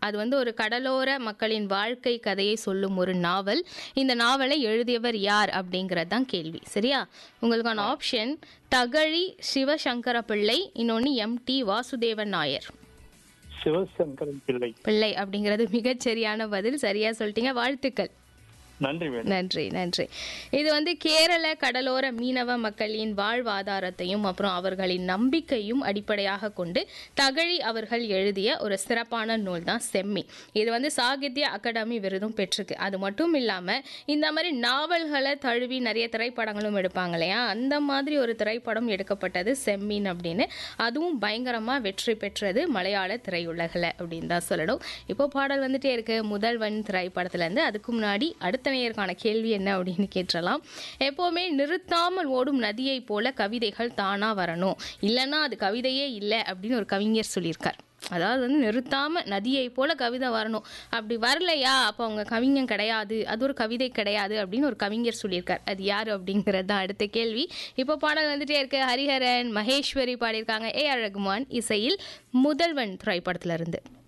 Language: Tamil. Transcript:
அது வந்து ஒரு கடலோர மக்களின் வாழ்க்கை கதையை சொல்லும் ஒரு நாவல் இந்த நாவலை எழுதியவர் யார் அப்படிங்கிறது தான் கேள்வி சரியா உங்களுக்கான ஆப்ஷன் தகழி சிவசங்கர பிள்ளை இன்னொன்று எம் டி வாசுதேவன் நாயர் சிவசங்கரன் பிள்ளை பிள்ளை அப்படிங்கிறது மிகச் சரியான பதில் சரியா சொல்லிட்டீங்க வாழ்த்துக்கள் நன்றி மேடம் நன்றி நன்றி இது வந்து கேரள கடலோர மீனவ மக்களின் வாழ்வாதாரத்தையும் அப்புறம் அவர்களின் நம்பிக்கையும் அடிப்படையாக கொண்டு தகழி அவர்கள் எழுதிய ஒரு சிறப்பான நூல் தான் செம்மி இது வந்து சாகித்ய அகாடமி விருதும் பெற்றிருக்கு அது மட்டும் இல்லாமல் இந்த மாதிரி நாவல்களை தழுவி நிறைய திரைப்படங்களும் எடுப்பாங்க இல்லையா அந்த மாதிரி ஒரு திரைப்படம் எடுக்கப்பட்டது செம்மீன் அப்படின்னு அதுவும் பயங்கரமாக வெற்றி பெற்றது மலையாள திரையுலகில் அப்படின்னு தான் சொல்லணும் இப்போ பாடல் வந்துட்டே இருக்கு முதல்வன் திரைப்படத்துலேருந்து அதுக்கு முன்னாடி அடுத்த நேயருக்கான கேள்வி என்ன அப்படின்னு கேட்டலாம் எப்போவுமே நிறுத்தாமல் ஓடும் நதியை போல கவிதைகள் தானா வரணும் இல்லைன்னா அது கவிதையே இல்லை அப்படின்னு ஒரு கவிஞர் சொல்லியிருக்கார் அதாவது வந்து நிறுத்தாம நதியை போல கவிதை வரணும் அப்படி வரலையா அப்போ அவங்க கவிஞன் கிடையாது அது ஒரு கவிதை கிடையாது அப்படின்னு ஒரு கவிஞர் சொல்லியிருக்கார் அது யார் அப்படிங்கிறது தான் அடுத்த கேள்வி இப்போ பாடல் வந்துட்டே இருக்கு ஹரிஹரன் மகேஸ்வரி பாடியிருக்காங்க ஏ ஆர் ரகுமான் இசையில் முதல்வன் திரைப்படத்துல இருந்து